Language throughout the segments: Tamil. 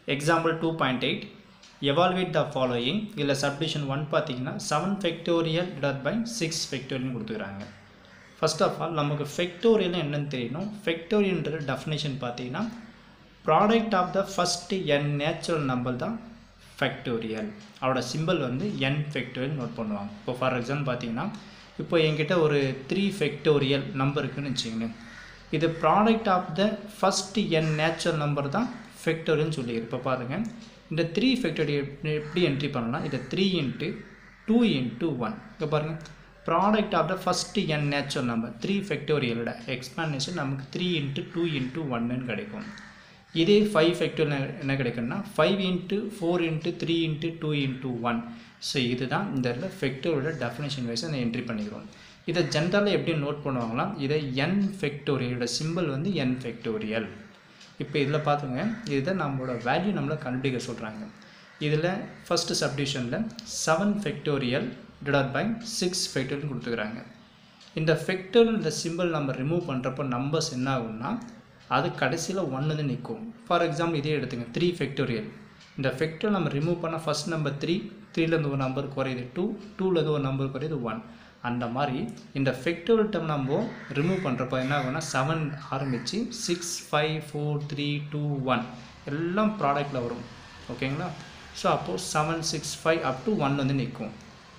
example two point eight evaluate the following இல்லை சப்டிஷன் ஒன் பார்த்தீங்கன்னா seven factorial divide by six ஃபெக்டோரியல்னு கொடுத்துக்கிறாங்க ஃபர்ஸ்ட் ஆஃப் ஆல் நமக்கு ஃபெக்டோரியல் என்னன்னு தெரியணும் ஃபெக்டோரியல்ன்ற டெஃபினேஷன் பார்த்தீங்கன்னா product of the first n natural number தான் ஃபேக்டோரியல் அவரோட சிம்பிள் வந்து என் ஃபேக்டோரியல் நோட் பண்ணுவாங்க இப்போ ஃபார் எக்ஸாம்பிள் பார்த்தீங்கன்னா இப்போ என்கிட்ட ஒரு த்ரீ ஃபேக்டோரியல் நம்பர் இருக்குன்னு வச்சுக்கோங்களேன் இது product of the first n natural number தான் ஃபேக்டோரியல்னு சொல்லி இப்போ பாருங்க இந்த த்ரீ ஃபேக்டோரியல் எப்படி என்ட்ரி பண்ணலாம் இதை three into two into one இப்போ பாருங்கள் product of the first n natural number three ஃபேக்டோரியலோட எக்ஸ்பாண்டேஷன் நமக்கு த்ரீ இன்ட்டு டூ இன்ட்டு ஒன்னு கிடைக்கும் இதே ஃபைவ் ஃபேக்டோரியல் என்ன கிடைக்கும்னா five into four into three into two into one so இதுதான் இந்த இடத்துல ஃபெக்டோரியோட டெஃபினேஷன் வைஸ் அந்த என்ட்ரி பண்ணிக்கிறோம் இதை ஜென்ரலாக எப்படி நோட் பண்ணுவாங்களா இதை என் ஃபெக்டோரியலோட சிம்பிள் வந்து என் ஃபெக்டோரியல் இப்போ இதில் பார்த்துங்க இதுதான் நம்மளோட வேல்யூ நம்மளை கண்டுபிடிக்க சொல்கிறாங்க இதில் ஃபஸ்ட்டு சப்டிஷனில் seven factorial divide by six factorial கொடுத்துக்கிறாங்க இந்த ஃபெக்டோரியல் இந்த சிம்பிள் நம்ம ரிமூவ் பண்ணுறப்போ நம்பர்ஸ் என்ன ஆகும்னா அது கடைசியில் ஒன்று தான் நிற்கும் ஃபார் எக்ஸாம்பிள் இதே எடுத்துங்க த்ரீ ஃபெக்டோரியல் இந்த ஃபெக்டோரியல் நம்ம ரிமூவ் பண்ணால் ஃபஸ்ட் நம்பர் த்ரீ த்ரீலேருந்து ஒரு நம்பர் குறையுது டூ டூலேருந்து ஒரு நம்பர் குறையுது ஒன் அந்த மாதிரி இந்த ஃபெக்டோரியல் டேர்ம் நம்ம ரிமூவ் பண்ணுறப்போ என்ன ஆகும்னா செவன் ஆரம்பித்து six five four three two one எல்லாம் ப்ராடக்டில் வரும் ஓகேங்களா ஸோ அப்போது seven six five up to one வந்து நிற்கும்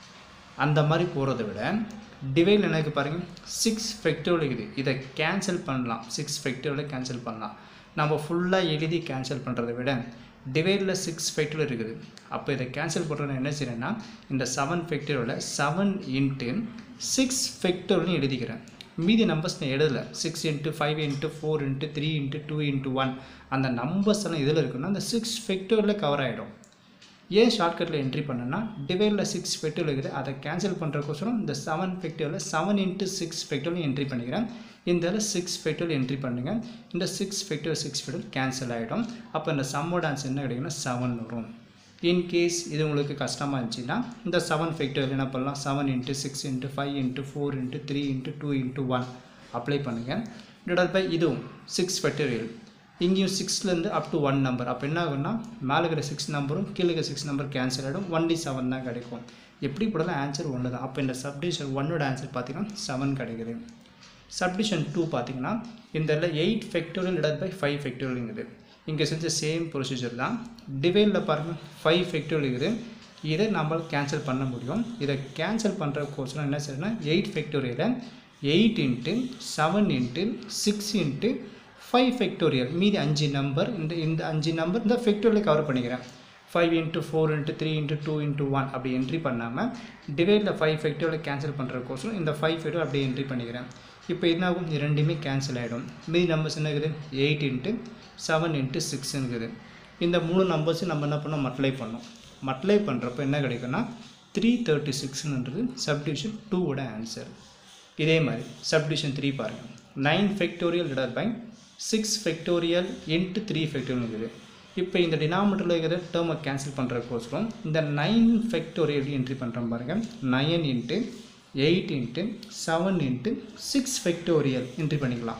அந்த மாதிரி போகிறத விட டிவைல் எனக்கு பாருங்கள் சிக்ஸ் ஃபெக்டோரியல் இருக்குது இதை கேன்சல் பண்ணலாம் சிக்ஸ் ஃபெக்டோரியலை கேன்சல் பண்ணலாம் நம்ம ஃபுல்லாக எழுதி கேன்சல் பண்ணுறதை விட டிவைடில் சிக்ஸ் ஃபெக்டோரியல் இருக்குது அப்போ இதை கேன்சல் பண்ணுறது என்ன செய்யறேன்னா இந்த செவன் ஃபெக்டோரியலில் செவன் இன்ட்டு சிக்ஸ் ஃபெக்டோரியல்னு எழுதிக்கிறேன் மீதி நம்பர்ஸ் நான் எழுதலை six into five into four into three into two into one அந்த நம்பர்ஸ் எல்லாம் இதில் இருக்குன்னா அந்த சிக்ஸ் ஃபெக்டோரியலில் கவர் ஆகிடும் ஏன் ஷார்ட்கட்டில் என்ட்ரி பண்ணேன்னா டிவைடில் சிக்ஸ் ஃபெக்டோரியல் இருக்குது அதை கேன்சல் பண்ணுறக்கோசரம் இந்த செவன் ஃபெக்டோரியலில் seven into six factorial entry பண்ணிக்கிறேன் இந்த இதில் சிக்ஸ் ஃபெக்டோரியல் என்ட்ரி பண்ணுங்கள் இந்த six factorial six factorial cancel ஆகிடும் அப்போ இந்த சம்மோட ஆன்சர் என்ன கிடைக்குன்னா செவன் வரும் இன்கேஸ் இது உங்களுக்கு கஷ்டமாக இருந்துச்சுன்னா இந்த செவன் ஃபெக்டோரியல் என்ன பண்ணலாம் seven into six into five into four into three into two into one apply பண்ணுங்கள் டிவைட் பை இதுவும் சிக்ஸ் ஃபெக்டோரியல் இங்கேயும் சிக்ஸ்லேருந்து அப் டு ஒன் நம்பர் அப்போ என்ன ஆகும்னா மேலே இருக்கிற சிக்ஸ் நம்பரும் கீழே இருக்கிற சிக்ஸ் நம்பர் கேன்சல் ஆகிடும் ஒன்லி செவன் தான் கிடைக்கும் எப்படி போடலாம் ஆன்சர் ஒன்று தான் அப்போ இந்த சப்டிஷன் ஒன்னோட ஆன்சர் பார்த்தீங்கன்னா செவன் கிடைக்குது சப்டிஷன் டூ பார்த்தீங்கன்னா இந்த eight factorial divide by five ஃபெக்டோரியல்ங்குது இங்கே செஞ்ச சேம் ப்ரொசீஜர் தான் டிவைடில் பாருங்கள் ஃபைவ் ஃபெக்டோரியல் இருக்குது இதை நம்ம கேன்சல் பண்ண முடியும் இதை கேன்சல் பண்ணுற கோர்ஸ்லாம் என்ன செய்யணும்னா எயிட் ஃபெக்டோரியலை eight into seven into six into five factorial மீதி அஞ்சு நம்பர் இந்த இந்த அஞ்சு நம்பர் இந்த ஃபெக்டோரியல் கவர் பண்ணிக்கிறேன் five into four into three into two into one அப்படி என்ட்ரி பண்ணாமல் டிவைடில் ஃபைவ் ஃபெக்டோரியல் கேன்சல் பண்ணுறக்கோசரம் இந்த ஃபைவ் ஃபெக்டோரியல் அப்படியே என்ட்ரி பண்ணிக்கிறேன் இப்போ என்ன ஆகும் இது ரெண்டுமே கேன்சல் ஆகிடும் மீதி நம்பர்ஸ் என்ன இருக்குது எயிட் இன்ட்டு செவன் இன்ட்டு சிக்ஸுங்குது இந்த மூணு நம்பர்ஸும் நம்ம என்ன பண்ணோம் மல்டிப்ளை பண்ணோம் மல்டிப்ளை பண்ணுறப்ப என்ன கிடைக்குன்னா த்ரீ தேர்ட்டி சிக்ஸ்ன்றது சப்டிவிஷன் டூவோட ஆன்சர் இதே மாதிரி சப்டிவிஷன் த்ரீ பாருங்கள் nine factorial divide by six factorial into three factorial இருக்குது இப்போ இந்த டினாமினேட்டரில் இருக்கிற டேர்மை கேன்சல் பண்ணுறதுக்கோசரம் இந்த நைன் ஃபெக்டோரியல் எப்படி என்ட்ரி பண்ணுறோம் பாருங்கள் nine into eight into seven into six factorial entry பண்ணிக்கலாம்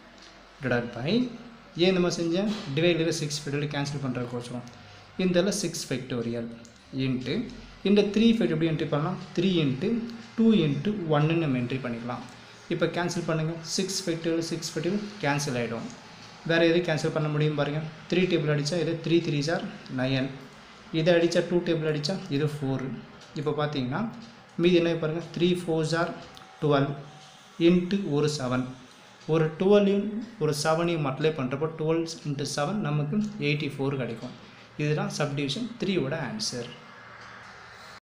டிவைட் பை ஏன் நம்ம செஞ்சேன் டிவைடில் சிக்ஸ் ஃபெக்டோரியல் கேன்சல் பண்ணுறதுக்கோசரம் இந்த சிக்ஸ் ஃபெக்டோரியல் இன்ட்டு இந்த த்ரீ ஃபெக்ட் எப்படி என்ட்ரி பண்ணலாம் த்ரீ இன்ட்டு டூ இன்ட்டு ஒன்னு நம்ம என்ட்ரி பண்ணிக்கலாம் இப்போ கேன்சல் பண்ணுங்கள் six factorial six factorial cancel ஆகிடும் வேறு எது கேன்சல் பண்ண முடியும் பாருங்கள் த்ரீ டேபிள் அடித்தா இது த்ரீ த்ரீ சார் நயன் இதை அடித்தா டூ டேபிள் அடித்தா இது ஃபோரு இப்போ பார்த்தீங்கன்னா மீதி என்ன பாருங்கள் த்ரீ ஃபோர் ஜார் டுவெல் இன்ட்டு ஒரு செவன் ஒரு டுவெல்லையும் ஒரு செவனையும் மல்டிப்ளை பண்ணுறப்போ டுவெல் இன்ட்டு செவன் நமக்கு எயிட்டி ஃபோர் கிடைக்கும் இதுதான் சப்டிவிஷன் த்ரீயோட ஆன்சர்